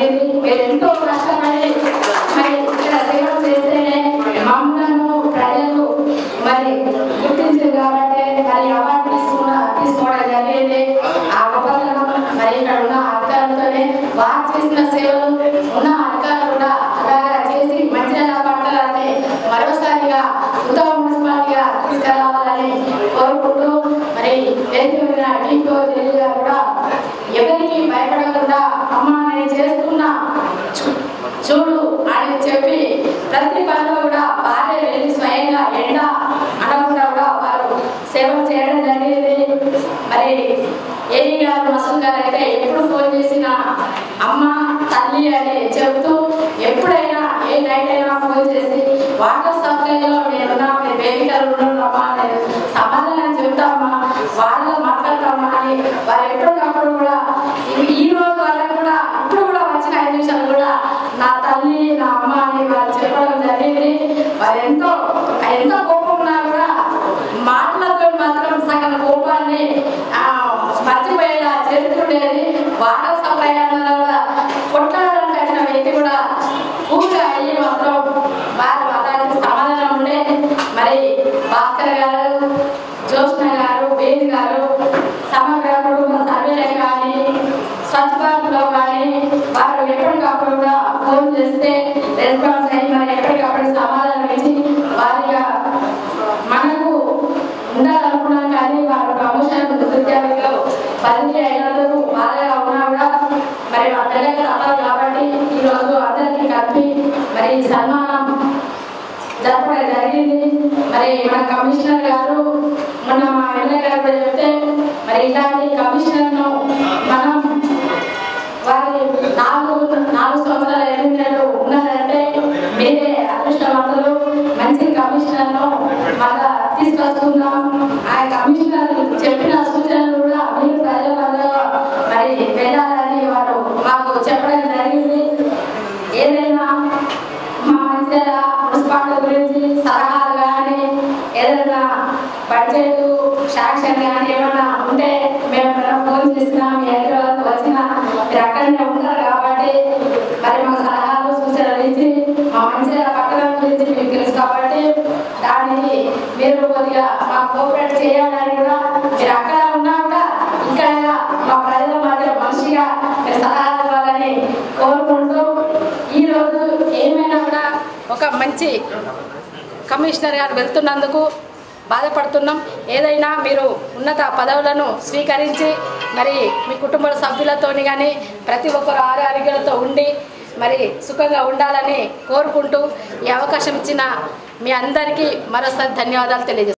జరిగింది మీరు ఎంతో కష్టపడి మరి ఇక్కడ సేవ చేస్తేనే మమ్మల్ని ప్రజలు మరి గుర్తించింది కాబట్టి మరి అవార్డు తీసుకున్న తీసుకోవడం జరిగింది ఆ గొప్పతనం మరి ఇక్కడ ఉన్న అధికారులతోనే వారు చేసిన సేవలు ఉన్న అధికారులు కూడా అలాగా చేసి మంచిగా పట్టాలని మరోసారిగా ఉత్తమ మున్సిపాలిటీగా తీసుకురావాలని కోరుకుంటూ మరి వేదిక మీద టీపీఓ తెలియదు గారు కూడా ఎవరికి భయపడకుండా అమ్మ నేను చేస్తున్నా చూ- చూడు అని చెప్పి ప్రతి పనిలో కూడా భార్య వెళ్ళి స్వయంగా ఎండ అనకుండా కూడా వారు సేవ చేయడం జరిగింది మరి ఏఈ గారు మసూద్ గారు అయితే ఎప్పుడు ఫోన్ చేసినా అమ్మ తల్లి అని చెబుతూ ఎప్పుడైనా ఏ నైట్ అయినా ఫోన్ చేసి వాటర్ సప్లైలో నేనున్నా మీరు వేదికలు ఉండమ్మా నేను సమాధానం చెప్తామా వాళ్ళు మాట్లాడతామా అని వారు ఎప్పటికప్పుడు కూడా ఇవి ఈ రోజు వరకు కూడా ఇప్పుడు కూడా వచ్చిన ఐదు నిమిషాలు కూడా నా తల్లి నా అమ్మ అని వారు చెప్పడం జరిగింది వారు ఎంతో ఎంతో కోపం ఉన్నా కూడా మాటలతో మాత్రం సగం కోపాన్ని ఆ, మర్చిపోయేలా చేస్తుండేది వాటర్ సప్లై అన్న కూడా కొట్లాడడానికి వచ్చిన వ్యక్తి కూడా కూగా అయ్యి మాత్రం వారు అలాంటి సమాధానం ఉండే మరి భాస్కర్ గారు జ్యోత్స్న గారు వేణు గారు సమగ్ర కుటుంబ సర్వేలే కానీ స్వచ్ఛ భారత్లో కానీ వారు ఎప్పటికప్పుడు కూడా ఫోన్ చేస్తే రెస్పాన్స్ అయ్యి మరి ఎప్పటికప్పుడు సమాధానం ఇచ్చి వారిగా మనకు ఉండాలనుకున్నాం కానీ వారు ప్రమోషన్ విద్యార్థిలో బదిలీ అయినందుకు బాధగా ఉన్నా కూడా మరి మా పిల్లలకి తప్పదు కాబట్టి ఈరోజు అందరికీ కలిపి మరి ఈ సన్మానం జరపడం జరిగింది మరి మన కమిషనర్ గారు మొన్న మా ఎమ్మెల్యే గారు కూడా చెప్తే మరి ఇలాంటి కమిషనర్ను మనం వారి నాలుగు నాలుగు సంవత్సరాల ఎనిమిది ఉన్నారంటే మీరే అదృష్టవంతులు మంచి కమిషనర్ను మళ్ళా తీసుకొచ్చుకుందాం ఆ కమిషనర్ చెప్పిన సూచనలు కూడా మీరు ప్రజల వల్ల మరి వెళ్ళాలని వారు మాకు చెప్పడం జరిగింది ఏదైనా మా మంచిర్యాల మున్సిపాలిటీ గురించి సలహాలు కానీ ఏదైనా బడ్జెట్ శాంక్షన్ కానీ ఏమైనా ఉంటే మేము ఎప్పుడైనా ఫోన్ చేసినా మీ హైదరాబాద్ వచ్చినా మీరు అక్కడనే ఉంటారు కాబట్టి మరి మాకు సలహాలు సూచనలు ఇచ్చి మా మంచిర్యాల పట్టణం గురించి మీకు తెలుసు కాబట్టి దానికి మీరు కొద్దిగా మా కోఆపరేట్ చేయాలని కూడా మీరు అక్కడ ఉన్నా కూడా ఇక్కడ మా ప్రజల మధ్య మనిషిగా మీరు సలహాలు ఇవ్వాలని కోరుకుంటూ ఈ రోజు ఏమైనా కూడా ఒక మంచి కమిషనర్ గారు వెళ్తున్నందుకు బాధపడుతున్నాం ఏదైనా మీరు ఉన్నత పదవులను స్వీకరించి మరి మీ కుటుంబ సభ్యులతోని కానీ ప్రతి ఒక్కరు ఆరోగ్యాలతో ఉండి మరి సుఖంగా ఉండాలని కోరుకుంటూ ఈ అవకాశం ఇచ్చిన మీ అందరికీ మరోసారి ధన్యవాదాలు తెలియజేస్తాను